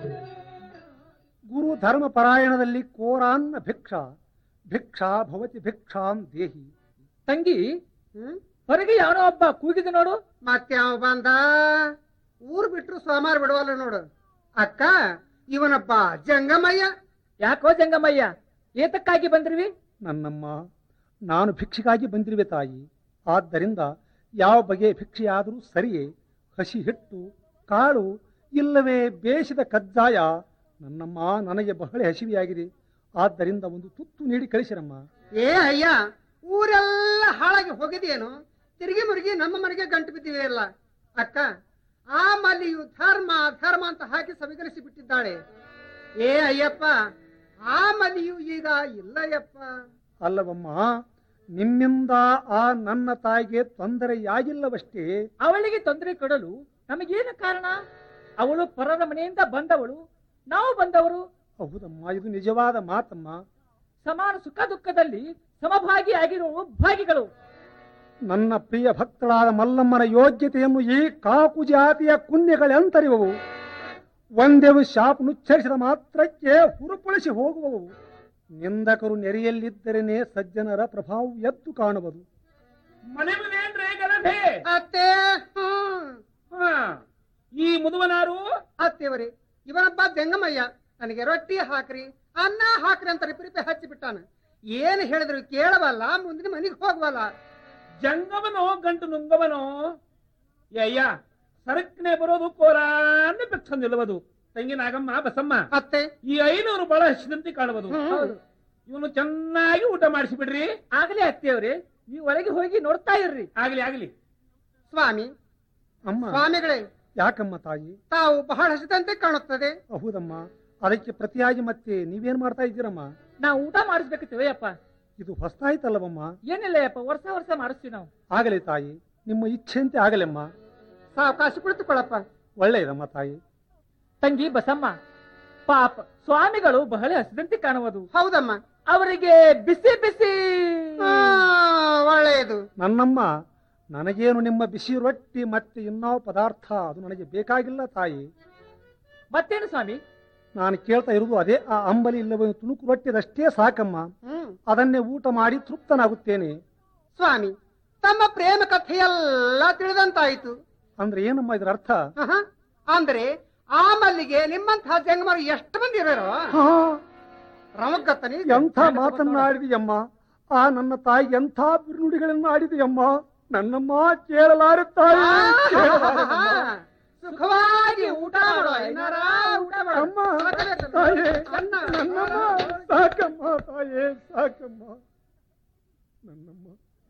ಗುರು ಧರ್ಮ ಪರಾಯಣದಲ್ಲಿ ಕೋರಾನ್ನ ಭಿಕ್ಷಾ ಭಿಕ್ಷಾ ಭವತಿ ಭಿಕ್ಷಾಂ ದೇಹಿ ತಂಗಿ ಹ್ಮ್ ಹೊರಗೆ ಯಾವನೋ ಒಬ್ಬ ಕೂಗಿದ ನೋಡು ಮತ್ತೆ ಅವ ಬಂದ ಊರ್ ಬಿಟ್ರು ಸೋಮಾರ್ ಬಿಡವಲ್ಲ ನೋಡು ಅಕ್ಕ ಇವನಬ್ಬ ಜಂಗಮಯ್ಯ ಯಾಕೋ ಜಂಗಮಯ್ಯ ಏತಕ್ಕಾಗಿ ಬಂದ್ರಿವಿ ನನ್ನಮ್ಮ ನಾನು ಭಿಕ್ಷೆಗಾಗಿ ಬಂದಿರುವೆ ತಾಯಿ ಆದ್ದರಿಂದ ಯಾವ ಬಗೆಯ ಭಿಕ್ಷೆಯಾದರೂ ಸರಿಯೇ ಹಸಿ ಹಿಟ್ಟು ಕಾಳು ಇಲ್ಲವೇ ಬೇಯಿಸಿದ ಕಜ್ಜಾಯ ನನ್ನಮ್ಮ ನನಗೆ ಬಹಳ ಹಸಿವೆಯಾಗಿದೆ ಆದ್ದರಿಂದ ಒಂದು ತುತ್ತು ನೀಡಿ ಕಳಿಸಿರಮ್ಮ ಏ ಅಯ್ಯ ಊರೆಲ್ಲ ಹಾಳಾಗಿ ಹೋಗಿದೇನು ತಿರುಗಿ ಮುರುಗಿ ನಮ್ಮ ಮನೆಗೆ ಗಂಟು ಬಿದ್ದಿವೆ ಅಲ್ಲ ಅಕ್ಕ ಆ ಮಲ್ಲಿಯು ಧರ್ಮ ಧರ್ಮ ಅಂತ ಹಾಕಿ ಸವಿಗಲಿಸಿ ಬಿಟ್ಟಿದ್ದಾಳೆ ಏ ಅಯ್ಯಪ್ಪ ಆ ಮಲ್ಲಿಯು ಈಗ ಇಲ್ಲಯ್ಯಪ್ಪ ಅಲ್ಲವಮ್ಮ ನಿಮ್ಮಿಂದ ಆ ನನ್ನ ತಾಯಿಗೆ ತೊಂದರೆಯಾಗಿಲ್ಲವಷ್ಟೇ ಅವಳಿಗೆ ತೊಂದರೆ ಕೊಡಲು ನಮಗೇನು ಕಾರಣ ಅವಳು ಪರರ ಮನೆಯಿಂದ ಬಂದವಳು ನಾವು ಬಂದವರು ಹೌದಮ್ಮ ಇದು ನಿಜವಾದ ಮಾತಮ್ಮ ಸಮಾನ ಸುಖ ದುಃಖದಲ್ಲಿ ಸಮಭಾಗಿ ಆಗಿರುವ ಭಾಗಿಗಳು ನನ್ನ ಪ್ರಿಯ ಭಕ್ತಳಾದ ಮಲ್ಲಮ್ಮನ ಯೋಗ್ಯತೆಯನ್ನು ಈ ಕಾಕು ಜಾತಿಯ ಕುನ್ಯಗಳೆಂತರಿವವು ಒಂದೆವು ಶಾಪ್ ನುಚ್ಚರಿಸಿದ ಮಾತ್ರಕ್ಕೆ ಹುರುಪೊಳಿಸಿ ಹೋಗುವವು ನಿಂದಕರು ನೆರೆಯಲ್ಲಿದ್ದರೇನೆ ಸಜ್ಜನರ ಪ್ರಭಾವ ಎದ್ದು ಕಾಣುವುದು ಮನೆ ಮನೇನ್ರೇ ಗಲಭೆ ಅತ್ತೆ ಹ್ಮ್ ಹಾ. ಈ ಮುದುವನಾರು ಅತ್ತೇವರಿ ಇವನಬ್ಬ ಜಂಗಮಯ್ಯ ನನಗೆ ರೊಟ್ಟಿ ಹಾಕ್ರಿ ಅನ್ನ ಹಾಕ್ರಿ ಅಂತ ರಿಪಿ ರಿಪಿ ಹಚ್ಚಿ ಬಿಟ್ಟಾನ ಏನ್ ಹೇಳಿದ್ರು ಕೇಳವಲ್ಲ ಮುಂದಿನ ಮನೆಗೆ ಹೋಗವಲ್ಲ ಜಂಗವನೋ ಗಂಟು ನುಂಗವನೋ ಏ ಅಯ್ಯ ಸರಕ್ಕನೆ ಬರೋದು ಕೋರಾನ್ನ ಬೆಚ್ಚ ನಿಲ್ಲುವುದು ತಂಗಿ ನಾಗಮ್ಮ ಬಸಮ್ಮ ಅತ್ತೆ ಈ ಐನೂರು ಬಹಳ ಹಸಿದಂತೆ ಕಾಣುವುದು ಹ್ಮ್. ಇವನು ಚೆನ್ನಾಗಿ ಊಟ ಮಾಡಿಸಿಬಿಡ್ರಿ ಆಗಲೇ ಅತ್ತೆಯವ್ರೆ ನೀವು ಒಳಗೆ ಹೋಗಿ ನೋಡ್ತಾ ಇರ್ರಿ ಆಗ್ಲಿ ಆಗ್ಲಿ ಸ್ವಾಮಿ ಅಮ್ಮ ಸ್ವಾಮಿಗಳೇ ಯಾಕಮ್ಮ ತಾಯಿ ತಾವು ಬಹಳ ಹಸಿದಂತೆ ಕಾಣುತ್ತದೆ ಹೌದಮ್ಮ ಅದಕ್ಕೆ ಪ್ರತಿಯಾಗಿ ಮತ್ತೆ ನೀವೇನ್ ಮಾಡ್ತಾ ಇದ್ದೀರಮ್ಮ ನಾವು ಊಟ ಮಾಡಿಸ್ಬೇಕಿತ್ತೇವಯ್ಯಪ್ಪ ಇದು ಹೊಸ್ತಾಯ್ತಲ್ಲವಮ್ಮ ಏನಿಲ್ಲ ಯಪ್ಪ ವರ್ಷ ವರ್ಷ ಮಾಡಿಸ್ತೀವಿ ನಾವು ಆಗಲಿ ತಾಯಿ ನಿಮ್ಮ ಇಚ್ಛೆಯಂತೆ ಆಗಲೆಮ್ಮ ಸಾವಕಾಶ ಕುಳಿತುಕೊಳ್ಳಪ್ಪ ಒಳ್ಳೆಯದಮ್ಮ ತಾಯಿ ತಂಗಿ ಬಸಮ್ಮ ಪಾಪ ಸ್ವಾಮಿಗಳು ಬಹಳ ಹಸಿದಂತೆ ಕಾಣುವುದು ಹೌದಮ್ಮ ಅವರಿಗೆ ಬಿಸಿ ಬಿಸಿ ಆ, ಒಳ್ಳೆಯದು ನನ್ನಮ್ಮ ನನಗೇನು ನಿಮ್ಮ ಬಿಸಿ ರೊಟ್ಟಿ ಮತ್ತೆ ಇನ್ನಾವ ಪದಾರ್ಥ ಅದು ನನಗೆ ಬೇಕಾಗಿಲ್ಲ ತಾಯಿ ಮತ್ತೇನು ಸ್ವಾಮಿ ನಾನು ಕೇಳ್ತಾ ಇರುವುದು ಅದೇ ಆ ಅಂಬಲಿ ಇಲ್ಲವೇ ತುಣುಕು ರೊಟ್ಟಿದಷ್ಟೇ ಸಾಕಮ್ಮ ಹ್ಮ್ ಅದನ್ನೇ ಊಟ ಮಾಡಿ ತೃಪ್ತನಾಗುತ್ತೇನೆ ಸ್ವಾಮಿ ತಮ್ಮ ಪ್ರೇಮ ಕಥೆಯೆಲ್ಲ ತಿಳಿದಂತಾಯಿತು ಅಂದ್ರೆ ಏನಮ್ಮ ಇದರ ಅರ್ಥ ಆಹಾ. ಅಂದ್ರೆ ಆ ಮಲ್ಲಿಗೆ ನಿಮ್ಮಂತಹ ಜಂಗಮರು ಎಷ್ಟು ಮಂದಿ ಇರೋರು ಹಾ, ರಮಗತ್ತನಿ ಎಂಥ ಮಾತನ್ನ ಆಡಿದೆಯಮ್ಮ ಆ ನನ್ನ ತಾಯಿ ಎಂಥ ಬಿರುನುಡಿಗಳನ್ನು ಆಡಿದೆಯಮ್ಮ ನನ್ನಮ್ಮ ಕೇಳಲಾರೆ ತಾಯಿ ಕೇಳಲಾರೆನಮ್ಮ. ಸುಖವಾಗಿ ಊಟ ಮಾಡೋ ಏನಾರ ಊಟ ಮಾಡೋ ಅಮ್ಮ ತಾಯಿ ಅನ್ನ ನನ್ನಮ್ಮ ಸಾಕಮ್ಮ ತಾಯೇ ಸಾಕಮ್ಮ ನನ್ನಮ್ಮ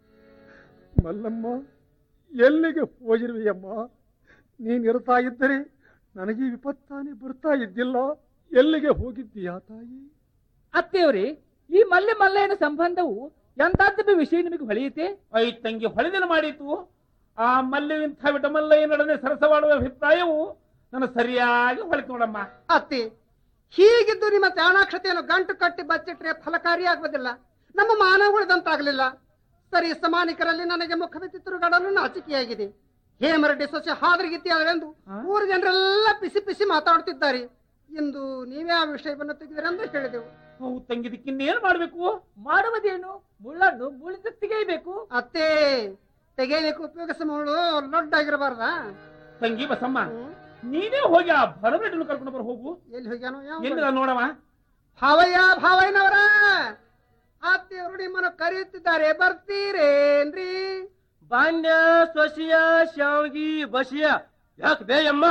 ಮಲ್ಲಮ್ಮ ಎಲ್ಲಿಗೆ ಹೋಗಿರುವೆಯಮ್ಮ ನೀನ್ ಇರ್ತಾ ಇದ್ದರೆ ನನಗೆ ಈ ವಿಪತ್ತಾನೆ ಬರ್ತಾ ಇದ್ದಿಲ್ಲ ಎಲ್ಲಿಗೆ ಹೋಗಿದ್ದೀಯಾ ತಾಯಿ ಅತ್ತೆಯವ್ರಿ ಈ ಮಲ್ಲೆ ಮಲ್ಲೆಯನ ಸಂಬಂಧವು ಎಂತದ್ದು ವಿಷಯ ನಿಮಗೆ ಹೊಳೆಯುತ್ತೆ ಐ ತಂಗಿ ಹೊಳೆದನ ಮಾಡಿತು ಆ ಮಲ್ಲೆ ಇಂಥ ವಿಟಮಲ್ಲ ನಡನೆ ಸರಸವಾಡುವ ಅಭಿಪ್ರಾಯವು ನನ್ನ ಸರಿಯಾಗಿ ಹೊಳಿತು ನೋಡಮ್ಮ ಅತ್ತಿ ಹೀಗಿದ್ದು ನಿಮ್ಮ ಚಾಣಾಕ್ಷತೆಯನ್ನು ಗಂಟು ಕಟ್ಟಿ ಬಚ್ಚಿಟ್ರೆ ಫಲಕಾರಿಯಾಗುವುದಿಲ್ಲ ನಮ್ಮ ಮಾನವ ಉಳಿದಂತಾಗಲಿಲ್ಲ ಸರಿ ಸಮಾನಿಕರಲ್ಲಿ ನನಗೆ ಮುಖವೆತ್ತಿ ತಿರುಗಾಡಲು ನಾಚಿಕೆಯಾಗಿದೆ ಹೇಮರೆಡ್ಡಿ ಸೊಸೆ ಹಾದ್ರಿಗಿತ್ಯಾದರೆಂದು ಊರು ಜನರೆಲ್ಲ ಪಿಸಿ ಪಿಸಿ ಮಾತಾಡುತ್ತಿದ್ದಾರೆ ಇಂದು ನೀವೇ ಆ ವಿಷಯವನ್ನು ತೆಗೆದಿರೆಂದು ಹೇಳಿದೆವು ಅವು ತಂಗಿ ದಿಕ್ಕಿನ್ನೇನು ಮಾಡ್ಬೇಕು ಮಾಡುವುದೇನು ಮುಳ್ಳನ್ನು ಮುಳಿದ ತೆಗೆಯಬೇಕು ಅತ್ತೆ ತೆಗೆಯಲಿಕ್ಕೆ ಉಪಯೋಗಿಸ ಮಗಳು ಲೊಡ್ಡಾಗಿರಬಾರ್ದಾ ತಂಗಿ ಬಸಮ್ಮ ಹ್ಮ್. ನೀನೇ ಹೋಗಿ ಆ ಭರಬೇಟನ್ನು ಕರ್ಕೊಂಡು ಬರ ಹೋಗು ಎಲ್ಲಿ ಹೋಗ್ಯಾನೋ ಯಾವ ಎಲ್ಲಿದ ನೋಡವ ಭಾವಯ್ಯ ಭಾವಯ್ಯನವರ ಅತ್ತೆಯವರು ನಿಮ್ಮನ್ನು ಕರೆಯುತ್ತಿದ್ದಾರೆ ಬರ್ತೀರೇನ್ರಿ ಬಾಂಡ್ಯ ಸೊಸಿಯ ಶಾವ್ಗಿ ಬಸಿಯ ಯಾಕೆ ಬೇಯಮ್ಮ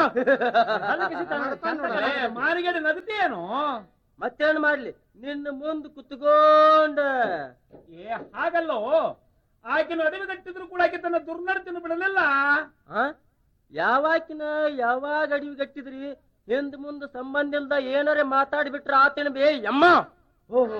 ಏ, ಮಾರಿಗಡೆ ನಗತೇನು ಮತ್ತೇನ್ ಮಾಡ್ಲಿ ನಿನ್ನ ಮುಂದ್ ಕುತ್ಕೊಂಡ ಏ ಹಾಗಲ್ಲೋ ಆಕೆನು ಅಡವಿ ಕಟ್ಟಿದ್ರು ಕೂಡ ಆಕೆ ತನ್ನ ದುರ್ನಡತೆಯನ್ನು ಬಿಡಲಿಲ್ಲ ಆ? ಯಾವಾಕಿನ ಯಾವಾಗ ಅಡಿವಿ ಗಟ್ಟಿದ್ರಿ ಹಿಂದ್ ಮುಂದ್ ಸಂಬಂಧ ಇಲ್ದ ಏನಾರೆ ಮಾತಾಡ್ಬಿಟ್ರ ಆತೇನ ಬೇ ಯಮ್ಮ ಓಹೋ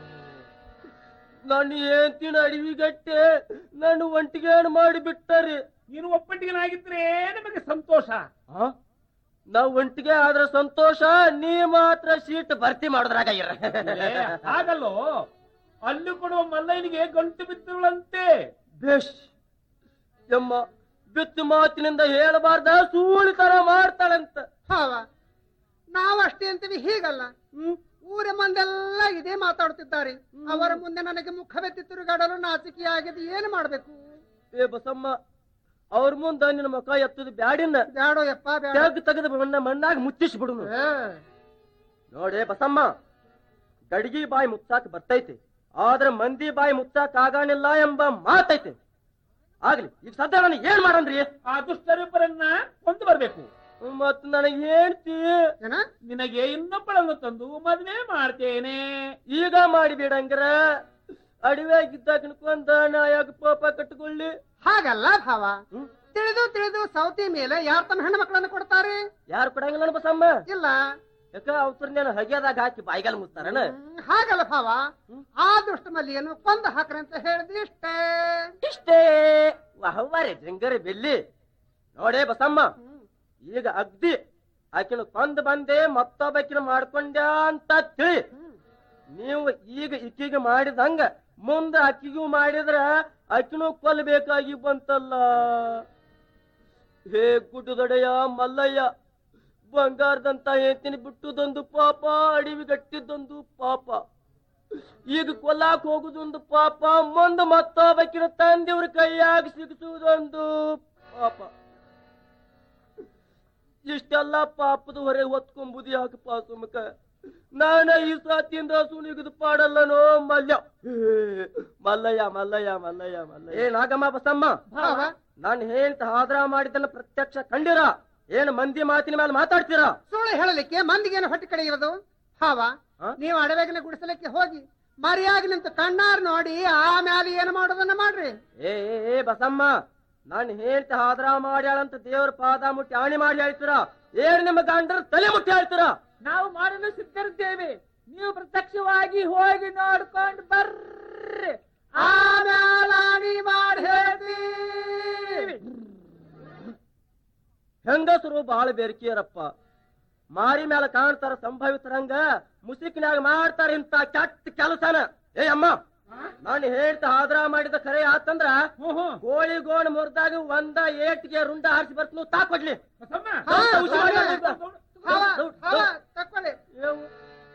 ನಾನು ಏಂತಿನ ಅಡಿವಿ ಗಟ್ಟೆ ನಾನು ಒಂಟಿಗೇನು ಮಾಡಿ ಬಿಟ್ಟರಿ ನೀನು ಒಪ್ಪಟ್ಟಿಗೆನಾಗಿದ್ರೆ ನಿಮಗೆ ಸಂತೋಷ ಆ? ನಾವ್ ಒಂಟಿಗೆ ಆದ್ರ ಸಂತೋಷ ನೀ ಮಾತ್ರ ಸೀಟ್ ಭರ್ತಿ ಮಾಡೋದ್ರಾಗ ಇರ ಏ, ಹಾಗಲ್ಲೋ ಅಲ್ಲಿ ಕೊಡುವ ಮಲ್ಲಯ್ಯನಿಗೆ ಗಂಟು ಬಿದ್ದಿರುಳಂತೆ ಬೇಷ್ ಯಮ್ಮ ಬಿತ್ತು ಮಾತಿನಿಂದ ಹೇಳಬಾರ್ದ ಸೂಳಿ ತರ ಮಾಡ್ತಾಳಂತ ಹಾವ ನಾವು ಅಷ್ಟೇ ಅಂತೀವಿ ಹೀಗಲ್ಲ ಹ್ಮ್ ಊರ ಮಂದೆಲ್ಲ ಇದೇ ಮಾತಾಡುತ್ತಿದ್ದಾರೆ ಅವರ ಮುಂದೆ ನನಗೆ ಮುಖವೆತ್ತಿ ತಿರುಗಾಡಲು ನಾಚಿಕೆಯಾಗಿದೆ ಏನು ಮಾಡ್ಬೇಕು ಏ ಬಸಮ್ಮ ಅವ್ರ ಮುಂದ ನಿನ್ನ ಮುಖ ಎತ್ತದ ಬ್ಯಾಡಿನ ಬ್ಯಾಡೋ ಯಪ್ಪ ಬ್ಯಾಡ ತೆಗ್ ತೆಗೆದು ಮಣ್ಣ ಮಣ್ಣಾಗ ಮುಚ್ಚಿಸ್ ಬಿಡುನು ಏ, ನೋಡೇ ಬಸಮ್ಮ ಗಡಿಗೆ ಬಾಯಿ ಮುಚ್ಚಾಕ ಬರ್ತೈತಿ ಆದ್ರ ಮಂದಿ ಬಾಯಿ ಮುಚ್ಚಾಕ ಆಗಾಣಿಲ್ಲ ಎಂಬ ಮಾತೈತಿ ಆಗ್ಲಿ ಈಗ ಸದ್ಯ ನನಗೆ ಏನ್ ಮಾಡಂದ್ರಿ ಆ ದುಷ್ಟರಿಬ್ಬರನ್ನ ಕೊಂದು ಬರ್ಬೇಕು ಮತ್ ನನಗೆ ಹೇಳ್ತಿ ಏನ ನಿನಗೆ ಇನ್ನೊಬ್ಬಳನ್ನು ತಂದು ಮದುವೆ ಮಾಡ್ತೇನೆ ಈಗ ಮಾಡಿಬೇಡಂಗ್ರ ಅಡವ್ಯಾಗಿದ್ದಾಗ ಕೊಂದ ನಾ ಯಾಕೆ ಪಾಪ ಕಟ್ಟಿಕೊಳ್ಳಿ ಹಾಗಲ್ಲ ಭಾವ ಹ್ಮ್? ತಿಳಿದು ತಿಳಿದು ಸೌತಿ ಮೇಲೆ ಯಾರು ತಮ್ಮ ಹೆಣ್ಣು ಮಕ್ಕಳನ್ನು ಕೊಡ್ತಾರೆ ಯಾರು ಕೊಡಂಗಿಲ್ಲ ನನ್ನ ಬಸಮ್ಮ ಇಲ್ಲ ಯಾಕ ಅವಸರನೇನು ಹಗೆದಾಗ ಹಾಕಿ ಬಾಯಿಗಾಲ ಮುಚ್ತಾರನ ಹ್ಮ್, ಹಾಗಲ್ಲ ಭಾವ ಹ್ಮ್. ಆ ದುಷ್ಟ ಮಲ್ಲಿಯನ್ನು ಕೊಂದು ಹಾಕ್ರಿ ಅಂತ ಹೇಳಿದ್ರಿ ಇಷ್ಟೇ ಇಷ್ಟೇ ವಹವಾರೆ ಜಂಗರೆ ಬೆಲ್ಲಿ ನೋಡೇ ಬಸಮ್ಮ ಈಗ ಅಗ್ದಿ ಆಕಿನ ಕೊಂದ್ ಬಂದೆ ಮತ್ತೊಬ್ಬಕಿನ ಮಾಡ್ಕೊಂಡ್ಯಾ ಅಂತ ತಿಳಿ ನೀವು ಈಗ ಇಕ್ಕಿಗೆ ಮಾಡಿದಂಗ ಮುಂದ ಅಕ್ಕಿಗೂ ಮಾಡಿದ್ರ ಅಕ್ಕಿನೂ ಕೊಲ್ಲಬೇಕಾಗಿ ಬಂತಲ್ಲ ಹೇ ಗುಡ್ಡದೊಡೆಯ ಮಲ್ಲಯ್ಯ ಬಂಗಾರದಂತ ಹೇಳ್ತೀನಿ ಬಿಟ್ಟುದೊಂದು ಪಾಪ ಅಡಿವಿ ಗಟ್ಟಿದ್ದೊಂದು ಪಾಪ ಈಗ ಕೊಲ್ಲಾಕ್ ಹೋಗುದೊಂದು ಪಾಪ ಮುಂದೆ ಮತ್ತೊಬ್ಬಕಿನ ತಂದಿವ್ರ ಕೈಯಾಗ ಸಿಗಿಸುವುದೊಂದು ಪಾಪ ಇಷ್ಟೆಲ್ಲ ಪಾಪದ ಹೊರೆ ಹೊತ್ಕೊಂಬುದು ಯಾಕಪ್ಪ ಸುಮಕ ನಾನ ಈ ಸಾತಿಯಿಂದ ಸುನಿಗದು ಪಾಡಲ್ಲನೋ ಮಲ್ಯ ಹೇ, ಮಲ್ಲಯ್ಯ ಮಲ್ಲಯ್ಯ ಮಲ್ಲಯ್ಯ ಮಲ್ಲಯ್ಯ ಏ ನಾಗಮ್ಮ ಬಸಮ್ಮ ಭಾವ ನಾನು ಹೇಳ್ತ ಹಾದ್ರ ಮಾಡಿದ್ದನ್ನ ಪ್ರತ್ಯಕ್ಷ ಕಂಡಿರ ಏನ್ ಮಂದಿ ಮಾತಿನ ಮೇಲೆ ಮಾತಾಡ್ತೀರಾ ಸುಳ್ಳು ಹೇಳಲಿಕ್ಕೆ ಮಂದಿಗೇನು ಹೊಟ್ಟೆ ಕಡೆ ಇರೋದು ಭಾವ ಹ? ನೀವು ಅಡವೆಗಿನ ಗುಡಿಸಲಿಕ್ಕೆ ಹೋಗಿ ಮರಿಯಾಗಿ ನಿಂತು ಕಣ್ಣಾರ್ ನೋಡಿ ಆಮ್ಯಾಲೆ ಏನು ಮಾಡೋದನ್ನ ಮಾಡ್ರಿ ಏ ಏ, ಏ ಬಸಮ್ಮ ನಾನು ಹೇಳ್ತ ಹಾದ್ರ ಮಾಡ್ಯಾಳಂತ ದೇವ್ರ ಪಾದ ಮುಟ್ಟಿ ಆಣಿ ಮಾಡಿ ಹೇಳ್ತೀರಾ ಏನ್ ನಿಮ್ಮ ಗಂಡರ ತಲೆ ಮುಟ್ಟಿ ಹೇಳ್ತೀರಾ ನಾವು ಮಾಡಲು ಸಿದ್ಧರಿದ್ದೇವೆ ನೀವು ಪ್ರತ್ಯಕ್ಷವಾಗಿ ಹೋಗಿ ನೋಡ್ಕೊಂಡು ಬರ್ರಿ ಆಮ್ಯಾಲ ಆಣಿ ಮಾಡಿ ಹೇಳ್ತೀವಿ ಹೆಂಗಸರು ಬಹಳ ಬೇರಿಕೆಯರಪ್ಪ ಮಾರಿ ಮೇಲೆ ಕಾಣ್ತಾರ ಸಂಭವಿತರಂಗ ಮುಸುಕಿನಾಗ ಮಾಡ್ತಾರ ಇಂತ ಕೆಟ್ಟ ಕೆಲಸನ ಏ ಅಮ್ಮ ನಾನು ಹೇಳ್ತ ಹಾದ್ರ ಮಾಡಿದ ಖರೆ ಆತಂದ್ರ ಹ್ಞೂ ಹ್ಞೂ ಗೋಳಿ ಗೋಣ ಮುರಿದಾಗ ಒಂದ ಏಟ್ಗೆ ರುಂಡ ಹಾರಿಸಿ ಬರ್ತೀನಿ ತಾಕೊಡ್ಲಿ ಬಸಮ್ಮ ಹಾ, ದೌಡ್, ದೌಡ್, ಭಾವ, ದೌಡ್, ದೌಡ್, ಭಾವ, ದೌಡ್, ಭಾವ, ದೌಡ್. ತಕ್ಕೊಳ್ಳಿ ಏವ್